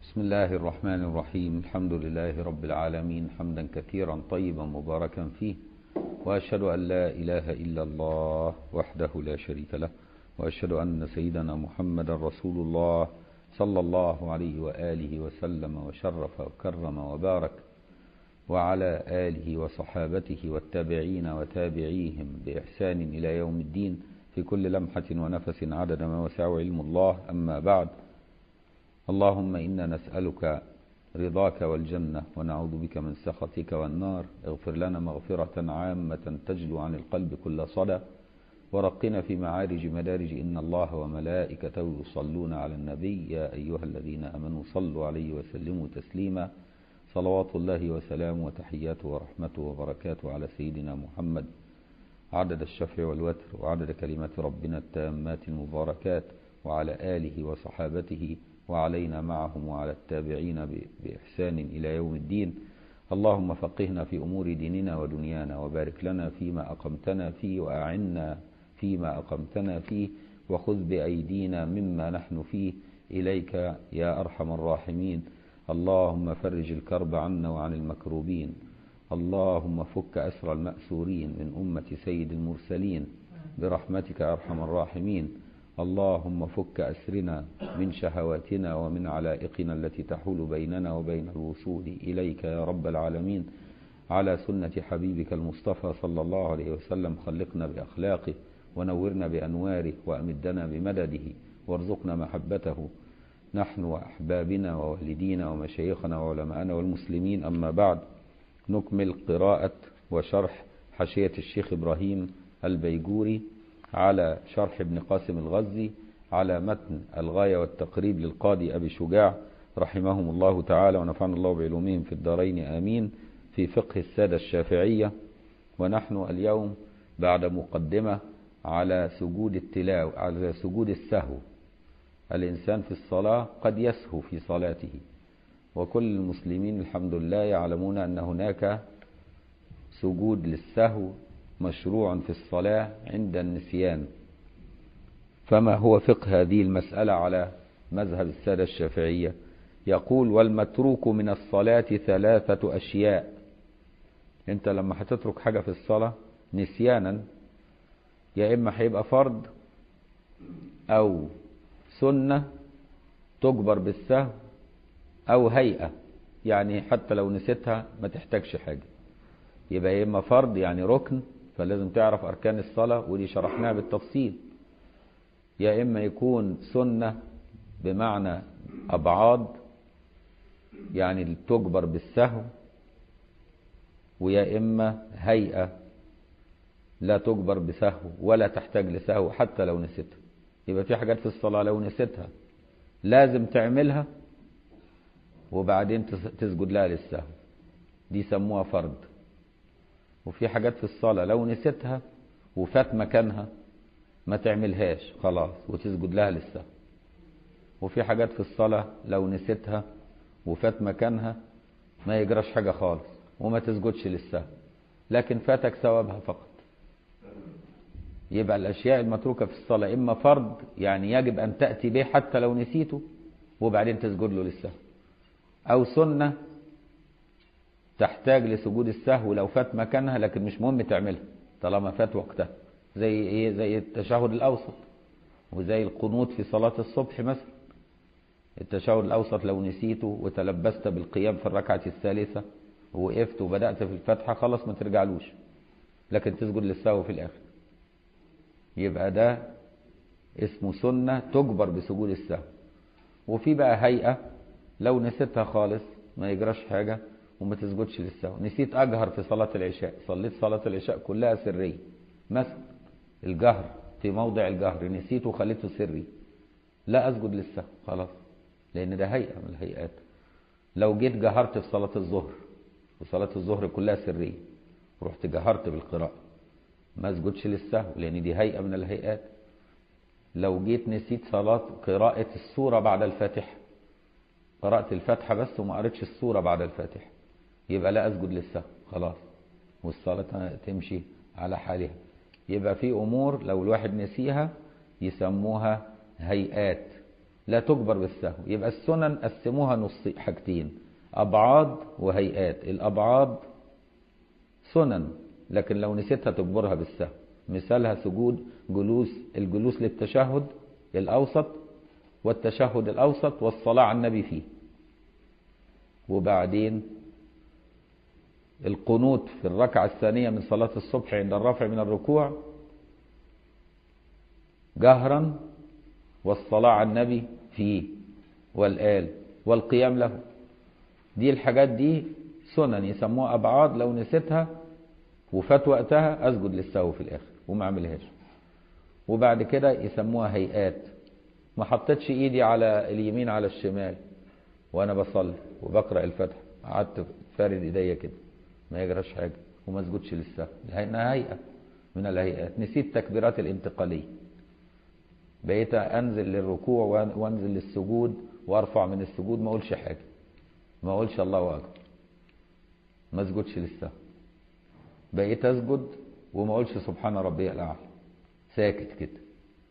بسم الله الرحمن الرحيم الحمد لله رب العالمين حمدا كثيرا طيبا مباركا فيه وأشهد أن لا إله إلا الله وحده لا شريك له وأشهد أن سيدنا محمد رسول الله صلى الله عليه وآله وسلم وشرف وكرم وبارك وعلى آله وصحابته والتابعين وتابعيهم بإحسان إلى يوم الدين في كل لمحة ونفس عدد ما وسع علم الله أما بعد اللهم إنا نسألك رضاك والجنة ونعوذ بك من سخطك والنار اغفر لنا مغفرة عامة تجلو عن القلب كل صدى ورقنا في معارج مدارج إن الله وملائكته يصلون على النبي يا أيها الذين أمنوا صلوا عليه وسلموا تسليما صلوات الله وسلامه وتحياته ورحمته وبركاته على سيدنا محمد عدد الشفع والوتر وعدد كلمات ربنا التامات المباركات وعلى آله وصحابته وعلينا معهم وعلى التابعين بإحسان إلى يوم الدين اللهم فقهنا في أمور ديننا ودنيانا وبارك لنا فيما أقمتنا فيه وأعنا فيما أقمتنا فيه وخذ بأيدينا مما نحن فيه إليك يا أرحم الراحمين اللهم فرج الكرب عنا وعن المكروبين اللهم فك أسر المأسورين من أمة سيد المرسلين برحمتك يا أرحم الراحمين اللهم فك أسرنا من شهواتنا ومن علائقنا التي تحول بيننا وبين الوصول إليك يا رب العالمين على سنة حبيبك المصطفى صلى الله عليه وسلم خلقنا بأخلاقه ونورنا بأنواره وأمدنا بمدده وارزقنا محبته نحن وأحبابنا ووالدينا ومشايخنا وعلماءنا والمسلمين أما بعد نكمل قراءة وشرح حشية الشيخ إبراهيم البيجوري على شرح ابن قاسم الغزي على متن الغاية والتقريب للقاضي أبي شجاع رحمهم الله تعالى ونفعنا الله بعلومهم في الدارين آمين في فقه السادة الشافعية ونحن اليوم بعد مقدمة على سجود التلاو على سجود السهو الإنسان في الصلاة قد يسهو في صلاته وكل المسلمين الحمد لله يعلمون أن هناك سجود للسهو مشروع في الصلاة عند النسيان فما هو فقه هذه المسألة على مذهب السادة الشافعية يقول والمتروك من الصلاة ثلاثة أشياء انت لما هتترك حاجة في الصلاة نسيانا يا إما هيبقى فرض أو سنة تجبر بالسهو أو هيئة يعني حتى لو نسيتها ما تحتاجش حاجة يبقى يا إما فرض يعني ركن فلازم تعرف أركان الصلاة ودي شرحناها بالتفصيل يا إما يكون سنة بمعنى أبعاد يعني تجبر بالسهو ويا إما هيئة لا تجبر بسهو ولا تحتاج لسهو حتى لو نسيتها يبقى في حاجات في الصلاة لو نسيتها لازم تعملها وبعدين تسجد لها للسهو دي سموها فرض وفي حاجات في الصلاة لو نسيتها وفات مكانها ما تعملهاش خلاص وتسجد لها للسهو وفي حاجات في الصلاة لو نسيتها وفات مكانها ما يجراش حاجة خالص وما تسجدش للسهو لكن فاتك ثوابها فقط يبقى الأشياء المتروكة في الصلاة إما فرض يعني يجب أن تأتي به حتى لو نسيته وبعدين تسجد له للسهو أو سنة تحتاج لسجود السهو لو فات مكانها لكن مش مهم تعملها طالما فات وقتها زي ايه زي التشهد الاوسط وزي القنوت في صلاة الصبح مثلا التشهد الاوسط لو نسيته وتلبست بالقيام في الركعة الثالثة ووقفت وبدأت في الفتحة خلاص ما ترجعلوش لكن تسجد للسهو في الاخر يبقى ده اسمه سنة تجبر بسجود السهو وفي بقى هيئة لو نسيتها خالص ما يجراش حاجة وما تسجدش للسهو نسيت أجهر في صلاة العشاء صليت صلاة العشاء كلها سرية مثلا الجهر في موضع الجهر نسيته وخليته سري لا أسجد للسهو خلاص لأن ده هيئة من الهيئات لو جيت جهرت في صلاة الظهر وصلاة الظهر كلها سرية ورحت جهرت بالقراءة ما اسجدش للسهو لأن دي هيئة من الهيئات لو جيت نسيت صلاة قراءة السورة بعد الفاتحة قرأت الفاتحة بس وما قريتش السورة بعد الفاتحة يبقى لا أسجد للسهو خلاص والصلاة تمشي على حالها يبقى في أمور لو الواحد نسيها يسموها هيئات لا تجبر بالسهو يبقى السنن قسموها نص حاجتين أبعاد وهيئات الأبعاد سنن لكن لو نسيتها تجبرها بالسهو مثالها سجود جلوس الجلوس للتشهد الأوسط والتشهد الأوسط والصلاة على النبي فيه وبعدين القنوت في الركعة الثانية من صلاة الصبح عند الرفع من الركوع جهرا والصلاة على النبي فيه والآل والقيام له دي الحاجات دي سنن يسموها أبعاد لو نسيتها وفات وقتها أسجد للسهو في الآخر وما أعملهاش وبعد كده يسموها هيئات ما حطيتش إيدي على اليمين على الشمال وأنا بصلي وبقرأ الفتح قعدت فارد إيديا كده ما يجراش حاجة وما اسجدش للسهو لأنها هيئة من الهيئات نسيت تكبيرات الانتقالية بقيت انزل للركوع وانزل للسجود وارفع من السجود ما اقولش حاجه ما اقولش الله اكبر ما اسجدش للسهو بقيت اسجد وما اقولش سبحان ربي الاعلى ساكت كده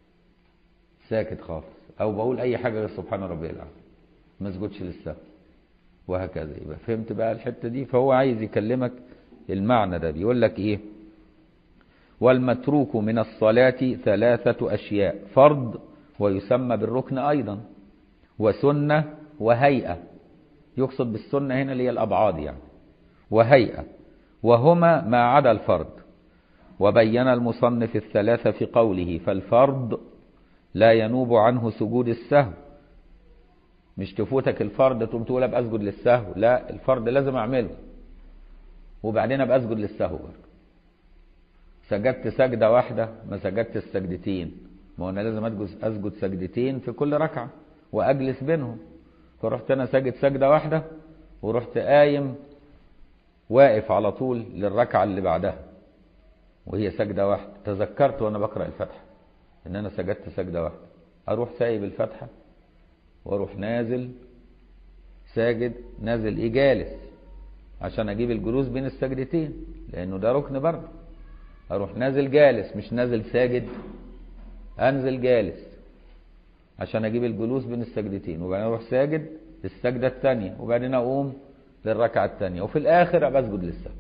ساكت خالص او بقول اي حاجه غير سبحان ربي الاعلى ما اسجدش للسهو وهكذا يبقى فهمت بقى الحته دي فهو عايز يكلمك المعنى ده بيقول لك ايه والمتروك من الصلاة ثلاثة أشياء فرض ويسمى بالركن أيضا وسنة وهيئة يقصد بالسنة هنا اللي هي الأبعاد يعني وهيئة وهما ما عدا الفرض وبين المصنف الثلاثة في قوله فالفرض لا ينوب عنه سجود السهو مش تفوتك الفرض تقوم تقول ابقى اسجد للسهو لا الفرض لازم اعمله وبعدين ابقى اسجد للسهو برضه سجدت سجدة واحدة ما سجدت السجدتين ما انا لازم اسجد اسجد سجدتين في كل ركعة واجلس بينهم فرحت انا ساجد سجدة واحدة ورحت قايم واقف على طول للركعة اللي بعدها وهي سجدة واحدة تذكرت وانا بقرأ الفاتحة ان انا سجدت سجدة واحدة اروح سايب الفاتحة واروح نازل ساجد نازل ايه جالس عشان اجيب الجلوس بين السجدتين لانه ده ركن برضه اروح نازل جالس مش نازل ساجد انزل جالس عشان اجيب الجلوس بين السجدتين وبعدين اروح ساجد السجدة الثانية وبعدين اقوم للركعة الثانية وفي الاخر ابقى اسجد للسهو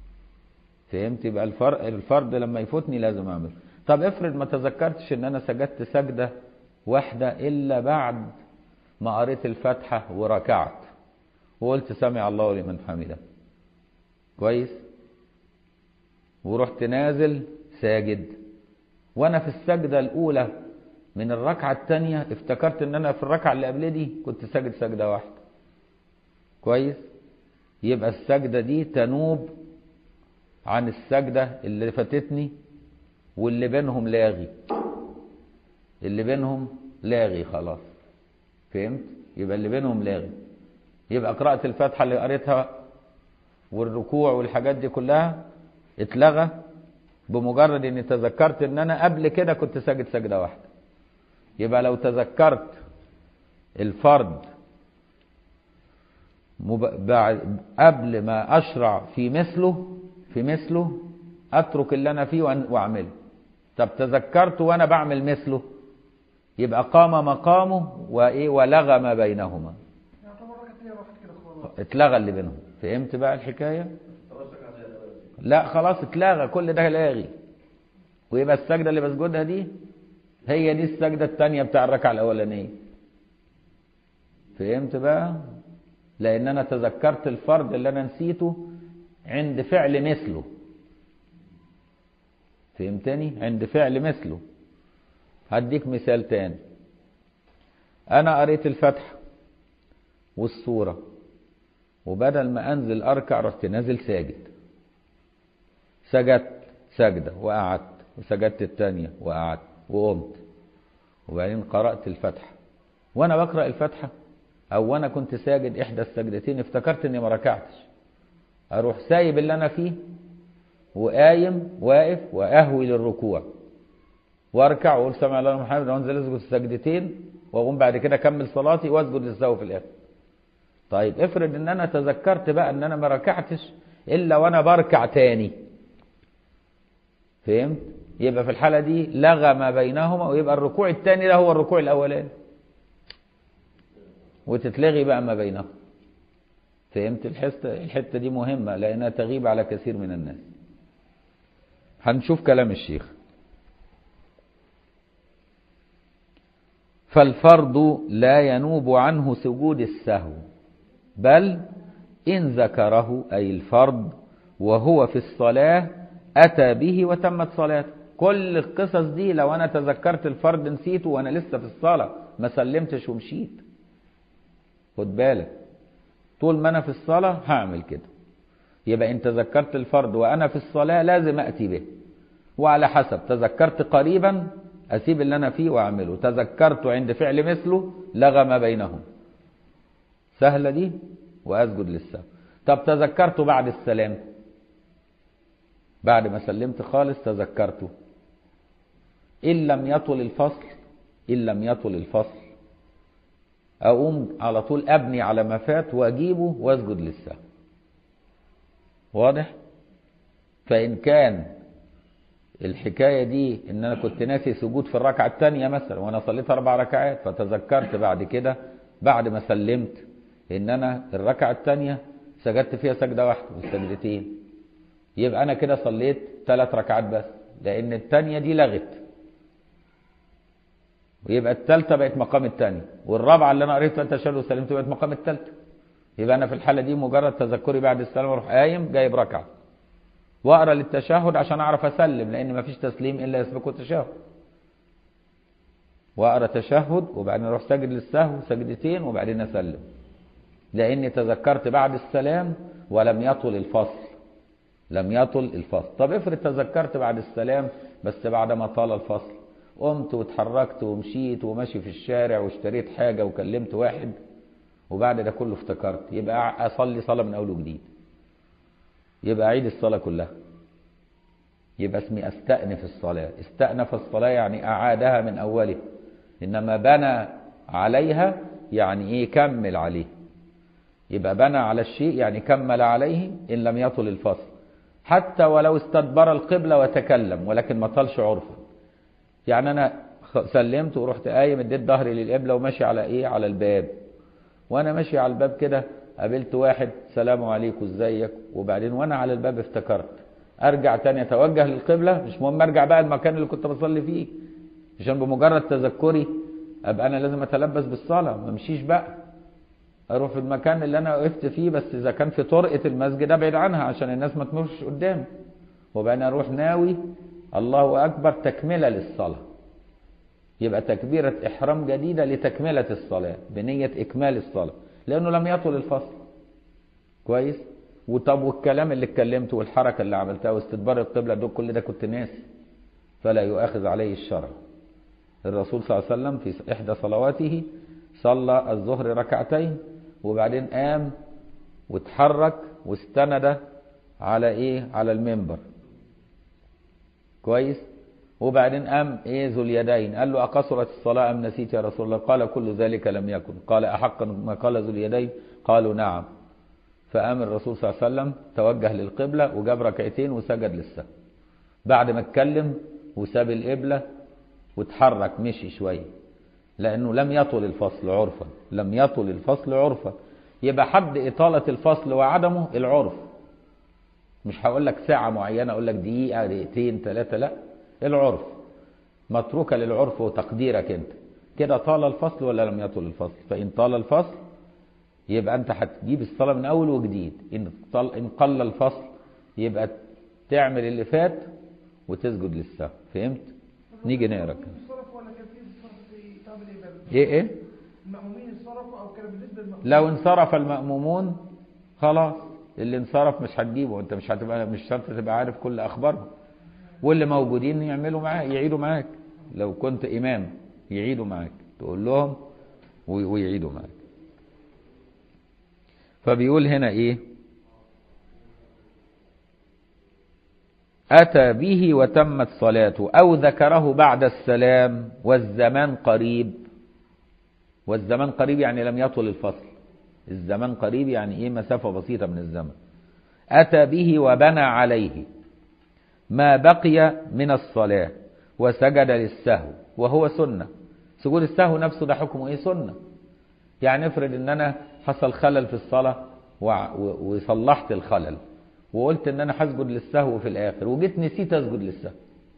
فهمت يبقى الفرق الفرض لما يفوتني لازم اعمله طب افرض ما تذكرتش ان انا سجدت سجدة واحدة الا بعد ما قريت الفاتحة وركعت وقلت سمع الله لمن حمده كويس ورحت نازل ساجد وانا في السجدة الاولى من الركعة الثانية افتكرت ان انا في الركعة اللي قبل دي كنت ساجد سجدة واحدة كويس يبقى السجدة دي تنوب عن السجدة اللي فاتتني واللي بينهم لاغي اللي بينهم لاغي خلاص فهمت يبقى اللي بينهم لاغي يبقى قراءة الفاتحة اللي قريتها والركوع والحاجات دي كلها اتلغى بمجرد اني تذكرت ان انا قبل كده كنت ساجد سجدة واحدة يبقى لو تذكرت الفرض مب... بعد قبل ما اشرع في مثله في مثله اترك اللي انا فيه واعمله طب تذكرت وانا بعمل مثله يبقى قام مقامه وايه ولغى ما بينهما اتلغى اللي بينهم فهمت بقى الحكايه لا خلاص اتلغى كل ده لاغي ويبقى السجده اللي بسجدها دي هي دي السجده الثانيه بتاع الركعه الاولانيه فهمت بقى لان انا تذكرت الفرض اللي انا نسيته عند فعل مثله فهمتني عند فعل مثله هديك مثال تاني انا قريت الفتحه والسوره وبدل ما انزل اركع رحت نازل ساجد سجدت سجده وقعدت وسجدت الثانيه وقعدت وقمت وبعدين قرات الفتحه وانا بقرا الفتحه او وانا كنت ساجد احدى السجدتين افتكرت اني ما ركعتش اروح سايب اللي انا فيه وقايم واقف واهوي للركوع واركع واقول سمع الله لمن حمده وانزل اسجد السجدتين واقوم بعد كده اكمل صلاتي واسجد للسهو في الاخر طيب افرض ان انا تذكرت بقى ان انا ما ركعتش الا وانا بركع تاني فهمت يبقى في الحاله دي لغى ما بينهما ويبقى الركوع الثاني ده هو الركوع الاولاني وتتلغي بقى ما بينهم فهمت الحته الحته دي مهمه لانها تغيب على كثير من الناس هنشوف كلام الشيخ فالفرض لا ينوب عنه سجود السهو بل إن ذكره أي الفرض وهو في الصلاة أتى به وتمت صلاته كل القصص دي لو أنا تذكرت الفرض نسيته وأنا لسه في الصلاة ما سلمتش ومشيت خد بالك طول ما أنا في الصلاة هعمل كده يبقى إن تذكرت الفرض وأنا في الصلاة لازم أتي به وعلى حسب تذكرت قريبا أسيب اللي أنا فيه وأعمله تذكرت عند فعل مثله لغى ما بينهم سهلة دي وأسجد للسهو طب تذكرته بعد السلام بعد ما سلمت خالص تذكرته إن لم يطل الفصل إن لم يطل الفصل أقوم على طول أبني على ما فات وأجيبه وأسجد للسهو واضح؟ فإن كان الحكاية دي إن أنا كنت ناسي سجود في الركعة الثانية مثلا وأنا صليت أربع ركعات فتذكرت بعد كده بعد ما سلمت إن أنا الركعة الثانية سجدت فيها سجدة واحدة والسجدتين يبقى أنا كده صليت ثلاث ركعات بس لأن الثانية دي لغت ويبقى الثالثة بقت مقام الثانية والرابعة اللي أنا قريت التشهد وسلمت بقت مقام الثالثة يبقى أنا في الحالة دي مجرد تذكري بعد السلام أروح قايم جايب ركعة واقرا للتشهد عشان اعرف اسلم لان مفيش تسليم الا يسبقه التشهد واقرا تشهد وبعدين اروح ساجد للسهو سجدتين وبعدين اسلم لاني تذكرت بعد السلام ولم يطل الفصل لم يطل الفصل طب افرض تذكرت بعد السلام بس بعد ما طال الفصل قمت واتحركت ومشيت وماشي في الشارع واشتريت حاجه وكلمت واحد وبعد ده كله افتكرت يبقى اصلي صلاه من اول وجديد يبقى عيد الصلاة كلها يبقى اسمي استأنف الصلاة استأنف الصلاة يعني أعادها من أوله إنما بنى عليها يعني إيه كمل عليه يبقى بنى على الشيء يعني كمل عليه إن لم يطل الفصل حتى ولو استدبر القبلة وتكلم ولكن ما طالش عرفا يعني أنا سلمت ورحت قايم اديت ظهري للقبلة وماشي على إيه على الباب وأنا ماشي على الباب كده قابلت واحد سلام عليكم ازيك وبعدين وانا على الباب افتكرت ارجع تاني اتوجه للقبله مش مهم ارجع بقى المكان اللي كنت بصلي فيه عشان بمجرد تذكري ابقى انا لازم اتلبس بالصلاه ما امشيش بقى اروح في المكان اللي انا وقفت فيه بس اذا كان في طرقه المسجد ابعد عنها عشان الناس ما تمرش قدامي وبعدين اروح ناوي الله اكبر تكمله للصلاه يبقى تكبيره احرام جديده لتكمله الصلاه بنيه اكمال الصلاه لانه لم يطل الفصل كويس وطب والكلام اللي اتكلمته والحركه اللي عملتها واستدبار القبله دول كل ده كنت ناسي فلا يؤاخذ عليه الشرع الرسول صلى الله عليه وسلم في احدى صلواته صلى الظهر ركعتين وبعدين قام واتحرك واستند على ايه على المنبر كويس وبعدين قام ايه ذو اليدين قال له اقصرت الصلاه ام نسيت يا رسول الله قال كل ذلك لم يكن قال احقا ما قال ذو اليدين قالوا نعم فقام الرسول صلى الله عليه وسلم توجه للقبله وجاب ركعتين وسجد للسهو بعد ما اتكلم وساب القبله واتحرك مشي شويه لانه لم يطل الفصل عرفا لم يطل الفصل عرفا يبقى حد اطاله الفصل وعدمه العرف مش هقول لك ساعه معينه اقول لك دقيقه دقيقتين ثلاثه لا العرف متروكة للعرف وتقديرك انت كده طال الفصل ولا لم يطل الفصل فإن طال الفصل يبقى أنت هتجيب الصلاة من أول وجديد إن, طل إن قل الفصل يبقى تعمل اللي فات وتسجد للسهو فهمت؟ نيجي نقرا ايه ايه؟ المأمومين انصرفوا او كان بالنسبه للمأمومين لو انصرف المأمومون خلاص اللي انصرف مش هتجيبه انت مش هتبقى مش شرط تبقى عارف كل اخبارهم واللي موجودين يعملوا معاك يعيدوا معاك لو كنت امام يعيدوا معاك تقول لهم ويعيدوا معاك فبيقول هنا ايه اتى به وتمت صلاته او ذكره بعد السلام والزمان قريب والزمان قريب يعني لم يطل الفصل الزمان قريب يعني ايه مسافه بسيطه من الزمن اتى به وبنى عليه ما بقي من الصلاة وسجد للسهو وهو سنة سجود السهو نفسه ده حكمه ايه سنة يعني افرض ان انا حصل خلل في الصلاة وع- و- وصلحت الخلل وقلت ان انا هسجد للسهو في الاخر وجيت نسيت اسجد للسهو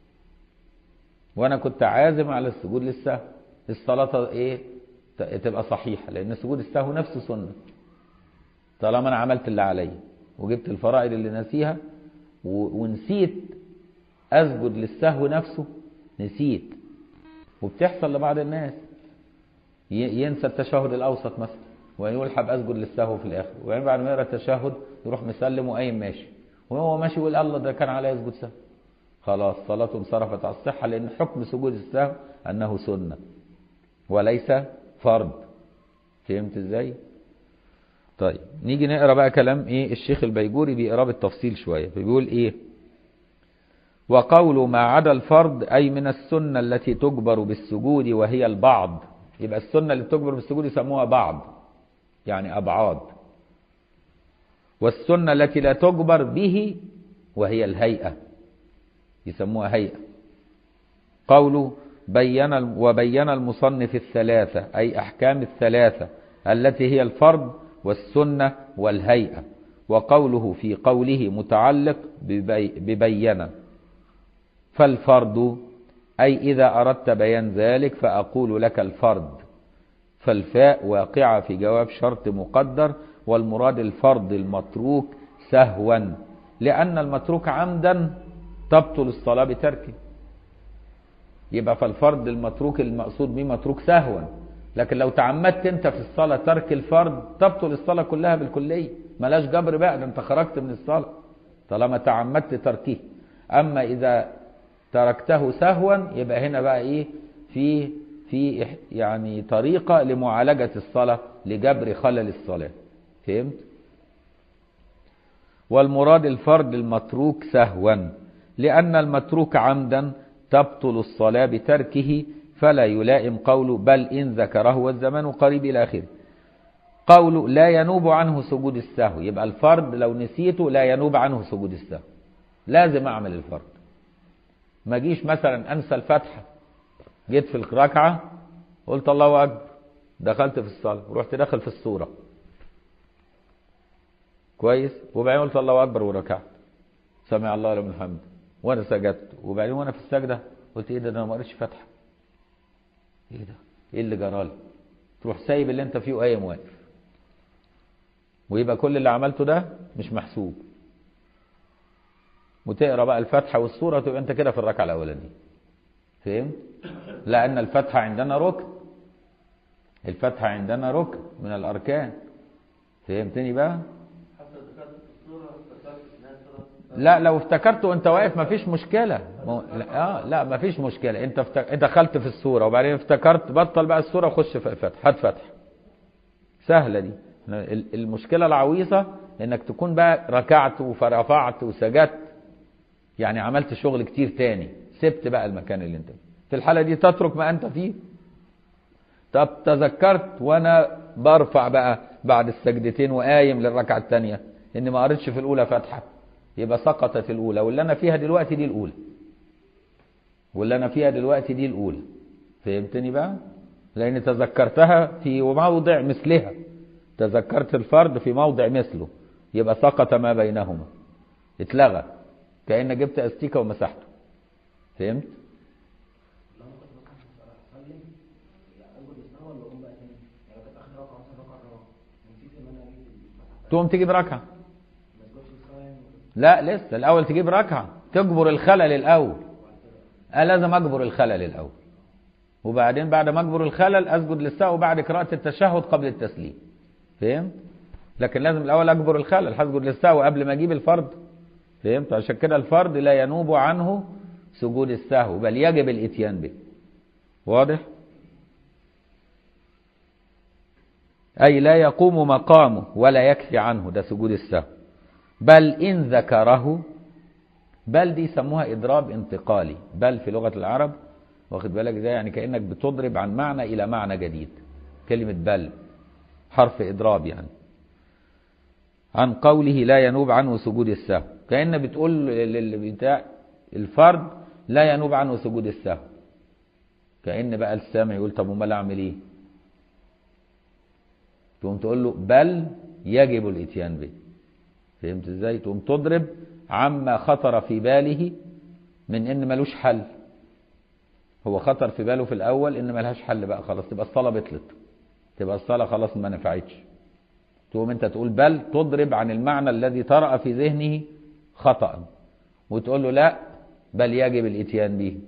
وانا كنت عازم على السجود للسهو الصلاة ايه ت- تبقى صحيحة لان سجود السهو نفسه سنة طالما انا عملت اللي عليا وجبت الفرائض اللي ناسيها و- ونسيت اسجد للسهو نفسه نسيت وبتحصل لبعض الناس ي- ينسى التشهد الاوسط مثلا ويقول حب اسجد للسهو في الاخر وبعدين بعد ما يقرا التشهد يروح مسلم وقايم ماشي وهو ماشي يقول الله ده كان عليه يسجد سهو خلاص صلاته انصرفت على الصحه لان حكم سجود السهو انه سنه وليس فرض فهمت ازاي طيب نيجي نقرا بقى كلام ايه الشيخ البيجوري بيقرا بالتفصيل شويه فبيقول ايه وقول ما عدا الفرض أي من السنة التي تجبر بالسجود وهي البعض يبقى السنة اللي تجبر بالسجود يسموها بعض يعني أبعاد والسنة التي لا تجبر به وهي الهيئة يسموها هيئة قوله بين وبين المصنف الثلاثة أي أحكام الثلاثة التي هي الفرض والسنة والهيئة وقوله في قوله متعلق ببي ببين فالفرض أي إذا أردت بيان ذلك فأقول لك الفرض فالفاء واقعة في جواب شرط مقدر والمراد الفرض المتروك سهوا لأن المتروك عمدا تبطل الصلاة بتركه يبقى فالفرض المتروك المقصود به متروك سهوا لكن لو تعمدت انت في الصلاة ترك الفرض تبطل الصلاة كلها بالكلية ملاش جبر بقى ده انت خرجت من الصلاة طالما تعمدت تركه اما اذا تركته سهوا يبقى هنا بقى ايه في في إح- يعني طريقة لمعالجة الصلاة لجبر خلل الصلاة فهمت والمراد الفرد المتروك سهوا لأن المتروك عمدا تبطل الصلاة بتركه فلا يلائم قوله بل إن ذكره والزمان قريب إلى آخره قوله لا ينوب عنه سجود السهو يبقى الفرد لو نسيته لا ينوب عنه سجود السهو لازم أعمل الفرد ما جيش مثلا أنسى الفتحة جيت في الركعة قلت الله أكبر دخلت في الصلاة ورحت داخل في الصورة كويس وبعدين قلت الله أكبر وركعت سمع الله لمن الحمد وانا سجدت وبعدين وانا في السجده قلت ايه ده ده انا ما قريتش فاتحه ايه ده ايه اللي جرالي تروح سايب اللي انت فيه وقايم واقف ويبقى كل اللي عملته ده مش محسوب وتقرا بقى الفاتحه والسوره تبقى انت كده في الركعه الاولانيه فهمت لان الفاتحه عندنا ركن الفاتحه عندنا ركن من الاركان فهمتني بقى حتى ذكرت في الصورة افتكرت انها صورة لا لو افتكرت وانت واقف مفيش مشكلة مو- لا اه لا مفيش مشكلة انت افتك... دخلت في الصورة وبعدين افتكرت بطل بقى الصورة وخش في الفتح هات فتح سهلة دي ال- المشكلة العويصة انك تكون بقى ركعت ورفعت وسجدت يعني عملت شغل كتير تاني سبت بقى المكان اللي انت فيه في الحالة دي تترك ما انت فيه طب تذكرت وانا برفع بقى بعد السجدتين وقايم للركعة الثانية اني ما قريتش في الاولى فاتحة يبقى سقطت الاولى واللي انا فيها دلوقتي دي الاولى واللي انا فيها دلوقتي دي الاولى فهمتني بقى لان تذكرتها في موضع مثلها تذكرت الفرد في موضع مثله يبقى سقط ما بينهما اتلغى كأن جبت استيكة ومسحته فهمت تقوم تجيب ركعة لا لسه الأول تجيب ركعة تجبر الخلل الأول أنا لازم أجبر الخلل الأول وبعدين بعد ما أجبر الخلل أسجد للسهو بعد قراءة التشهد قبل التسليم فهمت؟ لكن لازم الأول أجبر الخلل هسجد للسهو قبل ما أجيب الفرض فهمت؟ عشان كده الفرض لا ينوب عنه سجود السهو بل يجب الإتيان به واضح؟ أي لا يقوم مقامه ولا يكفي عنه ده سجود السهو بل إن ذكره بل دي يسموها إضراب انتقالي بل في لغة العرب واخد بالك ازاي يعني كأنك بتضرب عن معنى إلى معنى جديد كلمة بل حرف إضراب يعني عن قوله لا ينوب عنه سجود السهو كأن بتقول لل- بتاع الفرد لا ينوب عنه سجود السهو كأن بقى السامع يقول طب امال اعمل ايه تقوم تقول له بل يجب الاتيان به فهمت ازاي تقوم تضرب عما خطر في باله من ان ملوش حل هو خطر في باله في الاول ان ملهاش حل بقى خلاص تبقى الصلاه بطلت تبقى الصلاه خلاص ما نفعتش تقوم انت تقول بل تضرب عن المعنى الذي طرأ في ذهنه خطأ وتقول له لا بل يجب الاتيان به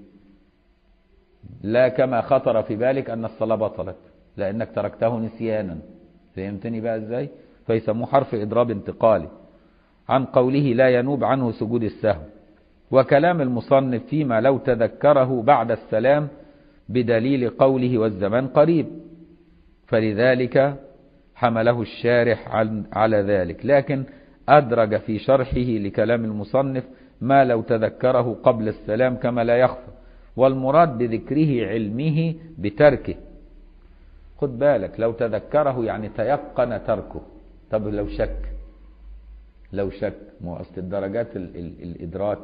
لا كما خطر في بالك ان الصلاه بطلت لانك تركته نسيانا فهمتني بقى ازاي فيسموه حرف اضراب انتقالي عن قوله لا ينوب عنه سجود السهو وكلام المصنف فيما لو تذكره بعد السلام بدليل قوله والزمان قريب فلذلك حمله الشارح عن- على ذلك لكن أدرج في شرحه لكلام المصنف ما لو تذكره قبل السلام كما لا يخفى والمراد بذكره علمه بتركه خد بالك لو تذكره يعني تيقن تركه طب لو شك لو شك ما هو اصل الدرجات ال ال الادراك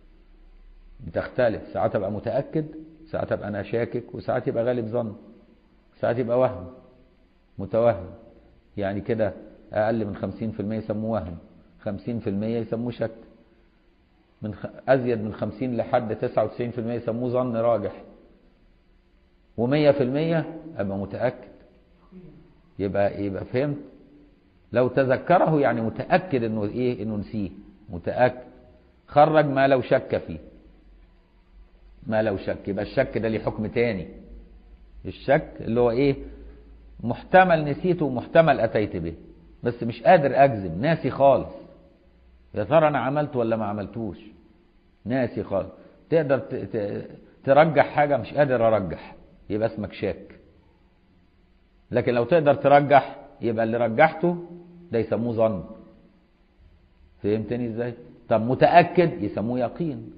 بتختلف ساعات ابقى متاكد ساعات ابقى انا شاكك وساعات يبقى غالب ظن ساعات يبقى وهم متوهم يعني كده اقل من 50% يسموه وهم 50% يسموه شك من خ... ازيد من 50 لحد 99% يسموه ظن راجح و100% ابقى متاكد يبقى يبقى فهمت لو تذكره يعني متاكد انه ايه انه نسيه متاكد خرج ما لو شك فيه ما لو شك يبقى الشك ده ليه حكم تاني الشك اللي هو ايه محتمل نسيته ومحتمل اتيت به بس مش قادر اجزم ناسي خالص يا ترى انا عملت ولا ما عملتوش ناسي خالص تقدر ت- ت- ترجح حاجه مش قادر ارجح يبقى اسمك شاك لكن لو تقدر ترجح يبقى اللي رجحته ده يسموه ظن فهمتني ازاي طب متاكد يسموه يقين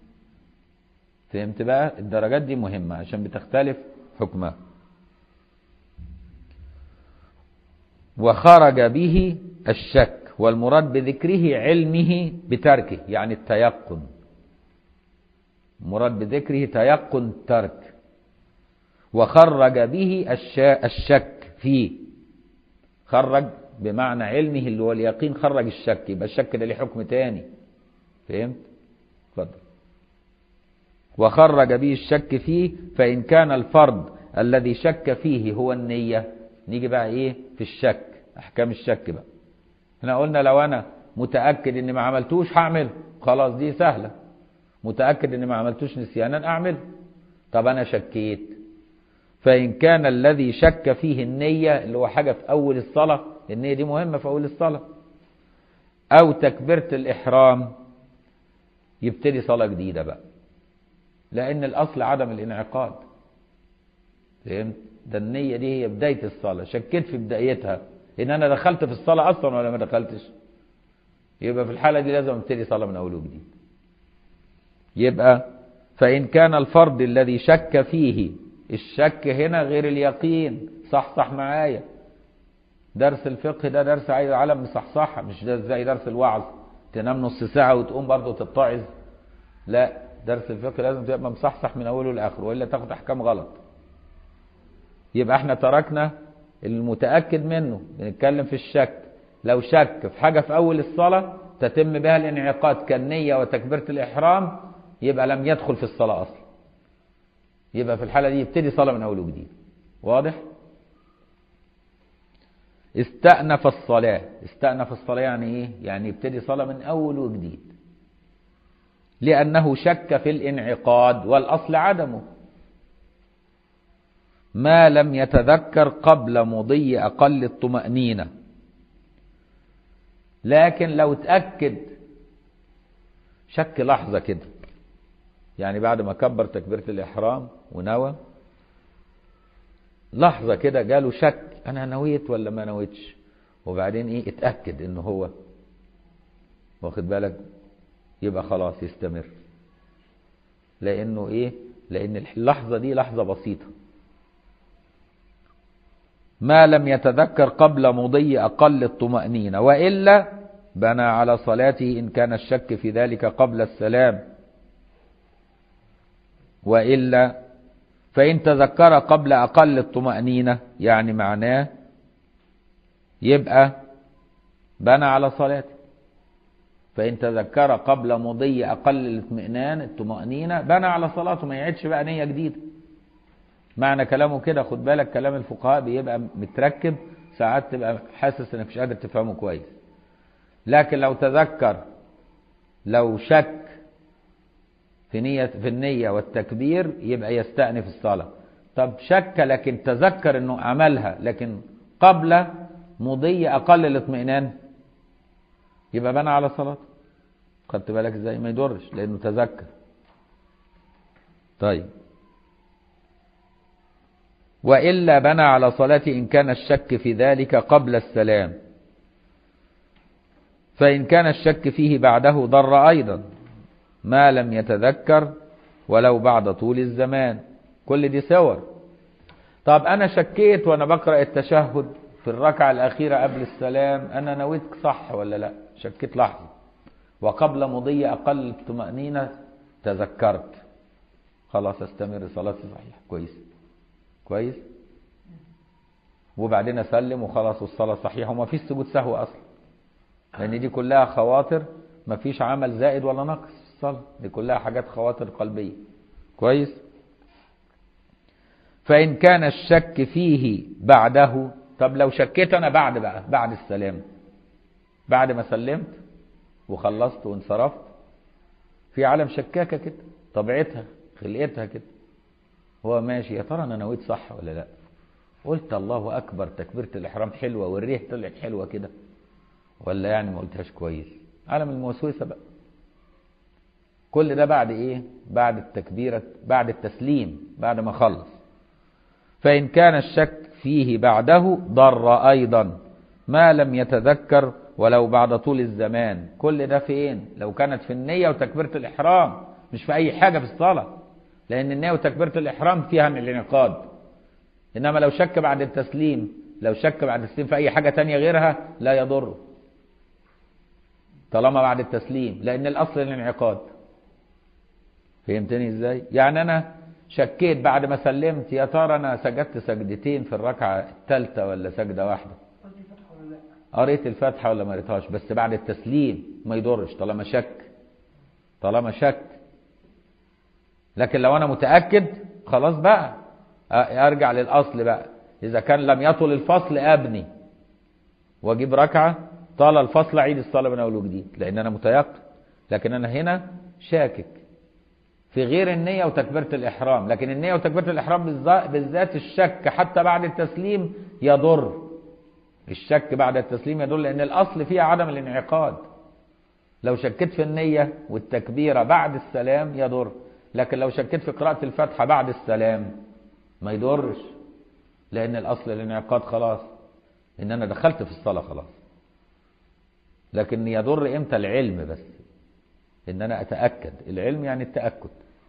فهمت بقى الدرجات دي مهمه عشان بتختلف حكمها وخرج به الشك والمراد بذكره علمه بتركه يعني التيقن مراد بذكره تيقن ترك وخرج به الش- الشك فيه خرج بمعنى علمه اللي هو اليقين خرج الشك يبقى الشك ده ليه حكم تاني فهمت اتفضل وخرج به الشك فيه فإن كان الفرض الذي شك فيه هو النية نيجي بقى ايه في الشك احكام الشك بقى احنا قلنا لو انا متأكد اني ما عملتوش هعمل خلاص دي سهلة متأكد اني ما عملتوش نسيانا اعمل طب انا شكيت فإن كان الذي شك فيه النية اللي هو حاجة في أول الصلاة النية دي مهمة في أول الصلاة أو تكبيرة الإحرام يبتدي صلاة جديدة بقى لأن الأصل عدم الانعقاد فهمت ده النية دي هي بداية الصلاة شكيت في بدايتها إن أنا دخلت في الصلاة أصلا ولا ما دخلتش يبقى في الحالة دي لازم ابتدي صلاة من أول وجديد يبقى فإن كان الفرض الذي شك فيه الشك هنا غير اليقين صح صح معايا درس الفقه ده درس عايز عالم مصحصحة مش ده زي درس الوعظ تنام نص ساعة وتقوم برضه تتعظ لا درس الفقه لازم تبقى مصحصح من أوله لآخره وإلا تاخد أحكام غلط يبقى احنا تركنا المتأكد منه بنتكلم في الشك لو شك في حاجة في أول الصلاة تتم بها الانعقاد كالنية وتكبيرة الإحرام يبقى لم يدخل في الصلاة أصلا يبقى في الحالة دي يبتدي صلاة من أول وجديد واضح؟ استأنف الصلاة استأنف الصلاة يعني إيه؟ يعني يبتدي صلاة من أول وجديد لأنه شك في الانعقاد والأصل عدمه ما لم يتذكر قبل مضي أقل الطمأنينة لكن لو تأكد شك لحظة كده يعني بعد ما كبر تكبيرة الإحرام ونوى لحظة كده جاله شك أنا نويت ولا ما نويتش وبعدين إيه اتأكد إنه هو واخد بالك يبقى خلاص يستمر لأنه إيه لأن اللحظة دي لحظة بسيطة ما لم يتذكر قبل مضي أقل الطمأنينة وإلا بنى على صلاته إن كان الشك في ذلك قبل السلام وإلا فإن تذكر قبل أقل الطمأنينة يعني معناه يبقى بنى على صلاته فإن تذكر قبل مضي أقل الاطمئنان الطمأنينة بنى على صلاته ما يعيدش بقى نية جديدة معنى كلامه كده خد بالك كلام الفقهاء بيبقى متركب ساعات تبقى حاسس انك مش قادر تفهمه كويس لكن لو تذكر لو شك في نية في النية والتكبير يبقى يستأنف الصلاة طب شك لكن تذكر انه عملها لكن قبل مضي اقل الاطمئنان يبقى بنى على صلاته خدت بالك ازاي ما يضرش لانه تذكر طيب وإلا بنى على صلاته إن كان الشك في ذلك قبل السلام فإن كان الشك فيه بعده ضر أيضا ما لم يتذكر ولو بعد طول الزمان كل دي صور طب أنا شكيت وأنا بقرأ التشهد في الركعة الأخيرة قبل السلام أنا نويت صح ولا لا شكيت لحظة وقبل مضي أقل الطمأنينة تذكرت خلاص استمر صلاتي صحيح كويس كويس وبعدين اسلم وخلاص والصلاه صحيحه وما فيش سجود سهو اصلا لان دي كلها خواطر ما فيش عمل زائد ولا نقص في الصلاه دي كلها حاجات خواطر قلبيه كويس فان كان الشك فيه بعده طب لو شكيت انا بعد بقى بعد السلام بعد ما سلمت وخلصت وانصرفت في عالم شكاكه كده طبيعتها خلقتها كده هو ماشي يا ترى انا نويت صح ولا لا قلت الله اكبر تكبيره الاحرام حلوه والريح طلعت حلوه كده ولا يعني ما قلتهاش كويس عالم الموسوسه بقى كل ده بعد ايه بعد التكبيره بعد التسليم بعد ما خلص فان كان الشك فيه بعده ضر ايضا ما لم يتذكر ولو بعد طول الزمان كل ده فين لو كانت في النيه وتكبيره الاحرام مش في اي حاجه في الصلاه لأن النية وتكبيرة الإحرام فيها من الانعقاد إنما لو شك بعد التسليم لو شك بعد التسليم في أي حاجة تانية غيرها لا يضر طالما بعد التسليم لأن الأصل الانعقاد فهمتني إزاي؟ يعني أنا شكيت بعد ما سلمت يا ترى أنا سجدت سجدتين في الركعة الثالثة ولا سجدة واحدة قصدي فتحة ولا لا قريت الفاتحة ولا ما قريتهاش بس بعد التسليم ما يضرش طالما شك طالما شك لكن لو انا متاكد خلاص بقى ارجع للاصل بقى اذا كان لم يطل الفصل ابني واجيب ركعه طال الفصل اعيد الصلاه من اول وجديد لان انا متيقن لكن انا هنا شاكك في غير النية وتكبيرة الإحرام لكن النية وتكبيرة الإحرام بالذات- بالذات الشك حتى بعد التسليم يضر الشك بعد التسليم يدل لأن الأصل فيها عدم الانعقاد لو شكيت في النية والتكبيرة بعد السلام يضر لكن لو شكيت في قراءة الفاتحة بعد السلام ما يضرش لأن الأصل الانعقاد خلاص إن أنا دخلت في الصلاة خلاص لكن يضر إمتى العلم بس إن أنا أتأكد العلم يعني التأكد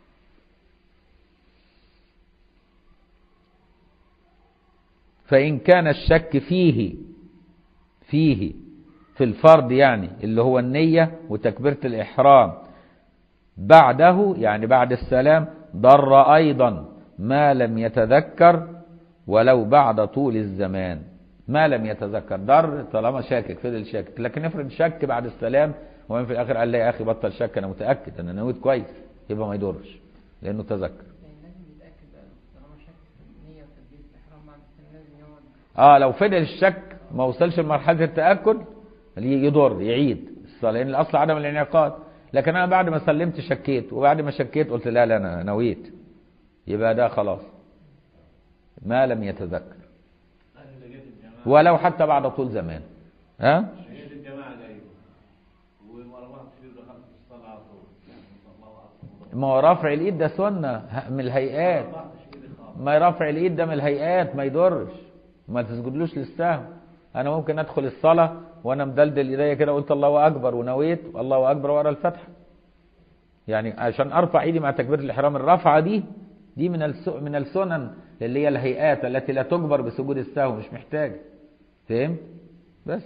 فإن كان الشك فيه فيه في الفرض يعني اللي هو النية وتكبيرة الإحرام بعده يعني بعد السلام ضر أيضا ما لم يتذكر ولو بعد طول الزمان ما لم يتذكر ضر طالما شاكك فضل شاكك لكن افرض شك بعد السلام ومن في الآخر قال لي يا أخي بطل شك أنا متأكد أنا نويت كويس يبقى ما يضرش لأنه تذكر يعني لازم يتأكد بقى طالما شك في النية وتلبية الإحرام بعد السلام لازم يقعد اه لو فضل الشك ما وصلش لمرحله التاكد يضر يعيد الصلاه لان الاصل عدم الانعقاد لكن انا بعد ما سلمت شكيت وبعد ما شكيت قلت لا لا انا نويت يبقى ده خلاص ما لم يتذكر اللي جت الجماعة ولو حتى بعد طول زمان ها جت الجماعة جايبه وما رفعت فيه دخلت في الصلاة على طول يعني الله أكبر ما هو رفع الايد ده سنه ه- من الهيئات ما رفعتش إيدي خالص ما رفع الايد ده من الهيئات ما يضرش ما تسجدلوش للسهو انا ممكن ادخل الصلاه وانا مدلدل ايديا كده قلت الله اكبر ونويت الله اكبر ورا الفتحه يعني عشان ارفع ايدي مع تكبيره الاحرام الرفعه دي دي من الس- من السنن اللي هي الهيئات التي لا تجبر بسجود السهو مش محتاج فهمت بس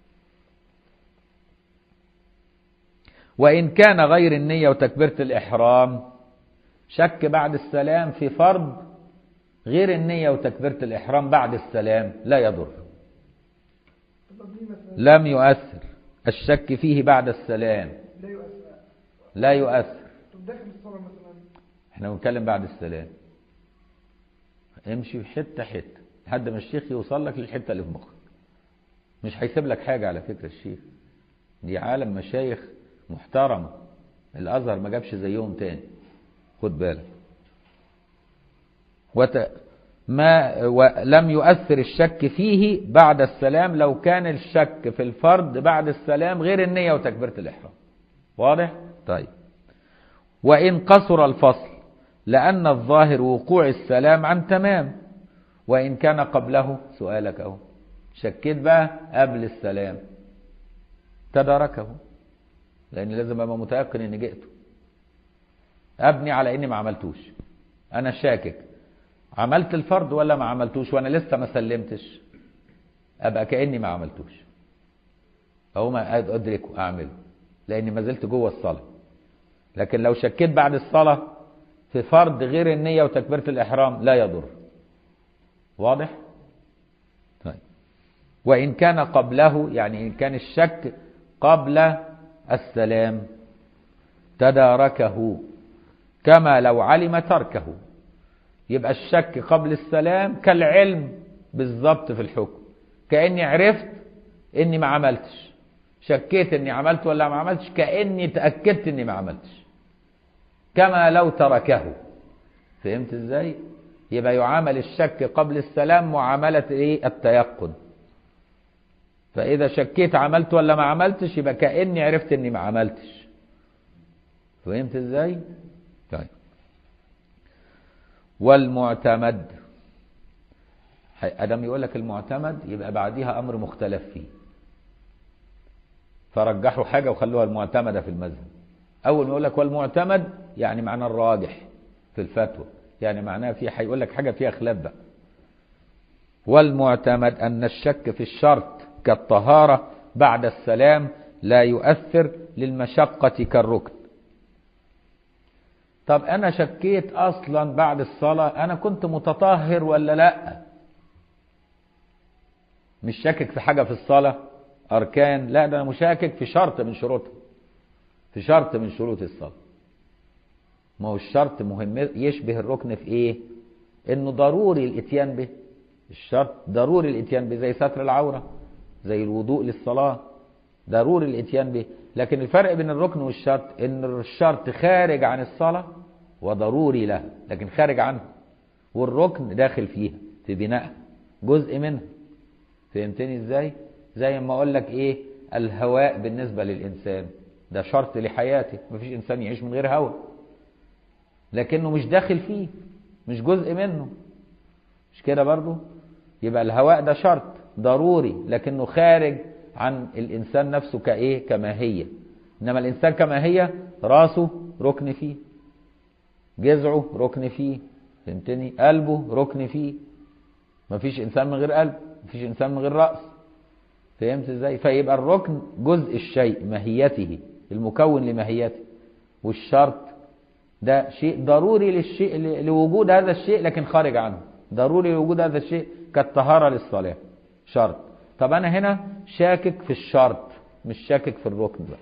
وإن كان غير النية وتكبيرة الإحرام شك بعد السلام في فرض غير النية وتكبيرة الإحرام بعد السلام لا يضر طب ابني مثلا لم يؤثر الشك فيه بعد السلام لا يؤثر لا يؤثر طب داخل الصلاة مثلا احنا بنتكلم بعد السلام امشي حته حته لحد ما الشيخ يوصل لك للحته اللي في مخك مش هيسيب لك حاجه على فكره الشيخ دي عالم مشايخ محترمه الازهر ما جابش زيهم تاني خد بالك وت... ما ولم يؤثر الشك فيه بعد السلام لو كان الشك في الفرض بعد السلام غير النية وتكبيرة الإحرام واضح؟ طيب وإن قصر الفصل لأن الظاهر وقوع السلام عن تمام وإن كان قبله سؤالك أهو شكيت بقى قبل السلام تداركه لأن لازم أبقى متيقن إني جئته أبني على إني ما عملتوش أنا شاكك عملت الفرض ولا ما عملتوش وأنا لسه ما سلمتش أبقى كأني ما عملتوش أو ما أدركه أعمله لأني ما زلت جوه الصلاة لكن لو شكيت بعد الصلاة في فرض غير النية وتكبيرة الإحرام لا يضر واضح؟ طيب وإن كان قبله يعني إن كان الشك قبل السلام تداركه كما لو علم تركه يبقى الشك قبل السلام كالعلم بالظبط في الحكم كأني عرفت إني ما عملتش شكيت إني عملت ولا ما عملتش كأني تأكدت إني ما عملتش كما لو تركه فهمت إزاي يبقى يعامل الشك قبل السلام معاملة إيه التيقن فإذا شكيت عملت ولا ما عملتش يبقى كأني عرفت إني ما عملتش فهمت إزاي طيب والمعتمد ادم يقول لك المعتمد يبقى بعديها امر مختلف فيه فرجحوا حاجه وخلوها المعتمده في المذهب اول ما يقول لك والمعتمد يعني معناه الراجح في الفتوى يعني معناها في هيقول لك حاجه فيها خلاف بقى والمعتمد ان الشك في الشرط كالطهاره بعد السلام لا يؤثر للمشقه كالركن طب انا شكيت اصلا بعد الصلاة انا كنت متطهر ولا لا مش شاكك في حاجة في الصلاة اركان لا ده انا مشاكك في شرط من شروطها في شرط من شروط الصلاة ما هو الشرط مهم يشبه الركن في ايه انه ضروري الاتيان به الشرط ضروري الاتيان به زي ستر العورة زي الوضوء للصلاة ضروري الاتيان به لكن الفرق بين الركن والشرط ان الشرط خارج عن الصلاة وضروري له لكن خارج عنه والركن داخل فيها في بناء جزء منها فهمتني ازاي زي ما اقول لك ايه الهواء بالنسبة للانسان ده شرط لحياته مفيش انسان يعيش من غير هواء لكنه مش داخل فيه مش جزء منه مش كده برضو يبقى الهواء ده شرط ضروري لكنه خارج عن الإنسان نفسه كإيه كماهية إنما الإنسان كماهية راسه ركن فيه جذعه ركن فيه فهمتني قلبه ركن فيه مفيش إنسان من غير قلب مفيش إنسان من غير رأس فهمت إزاي فيبقى الركن جزء الشيء ماهيته المكون لماهيته والشرط ده شيء ضروري للشيء لوجود هذا الشيء لكن خارج عنه ضروري لوجود هذا الشيء كالطهارة للصلاة شرط طب أنا هنا شاكك في الشرط مش شاكك في الركن بقى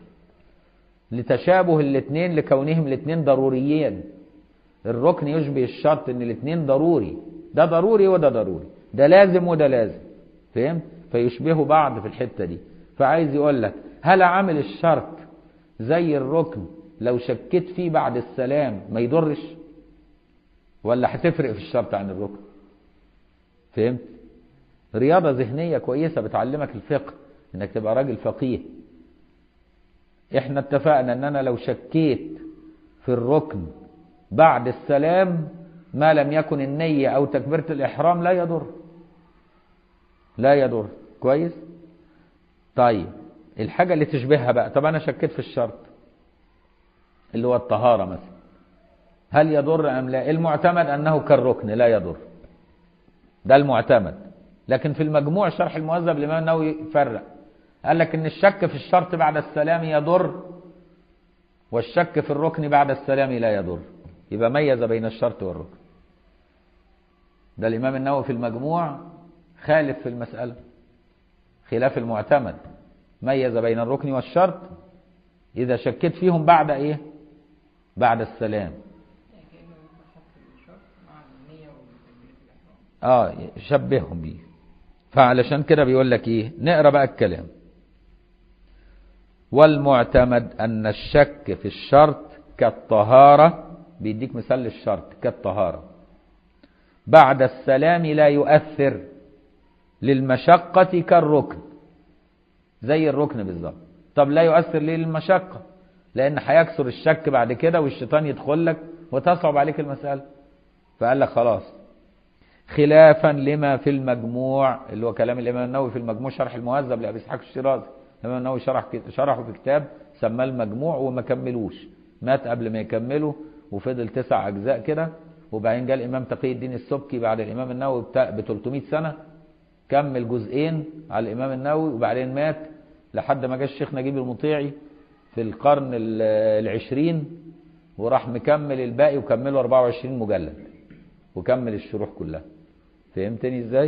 لتشابه الاثنين لكونهم الاثنين ضروريين الركن يشبه الشرط ان الاثنين ضروري ده ضروري وده ضروري ده لازم وده لازم فهمت فيشبهوا بعض في الحتة دي فعايز يقول لك هل عامل الشرط زي الركن لو شكيت فيه بعد السلام ما يضرش ولا هتفرق في الشرط عن الركن فهمت رياضة ذهنية كويسة بتعلمك الفقه انك تبقى راجل فقيه احنا اتفقنا ان انا لو شكيت في الركن بعد السلام ما لم يكن النية او تكبيرة الاحرام لا يضر لا يضر كويس طيب الحاجة اللي تشبهها بقى طب انا شكيت في الشرط اللي هو الطهارة مثلا هل يضر ام لا المعتمد انه كالركن لا يضر ده المعتمد لكن في المجموع شرح المهذب الامام النووي فرق قال لك ان الشك في الشرط بعد السلام يضر والشك في الركن بعد السلام لا يضر يبقى ميز بين الشرط والركن ده الامام النووي في المجموع خالف في المسألة خلاف المعتمد ميز بين الركن والشرط إذا شكيت فيهم بعد إيه بعد السلام يعني كأنه بحط الشرط مع النية وتكبيرة الإحرام اه شبههم بيه فعلشان كده بيقول لك ايه نقرا بقى الكلام والمعتمد ان الشك في الشرط كالطهارة بيديك مثال للشرط كالطهارة بعد السلام لا يؤثر للمشقة كالركن زي الركن بالظبط طب لا يؤثر ليه للمشقة لان هيكسر الشك بعد كده والشيطان يدخل لك وتصعب عليك المسألة فقال لك خلاص خلافا لما في المجموع اللي هو كلام الامام النووي في المجموع شرح المهذب لابي اسحاق الشيرازي الامام النووي شرح شرحه في كتاب سماه المجموع وما كملوش مات قبل ما يكمله وفضل تسع اجزاء كده وبعدين جاء الامام تقي الدين السبكي بعد الامام النووي ب 300 سنه كمل جزئين على الامام النووي وبعدين مات لحد ما جاء الشيخ نجيب المطيعي في القرن ال- العشرين وراح مكمل الباقي وكمله 24 مجلد وكمل الشروح كلها فهمتني ازاي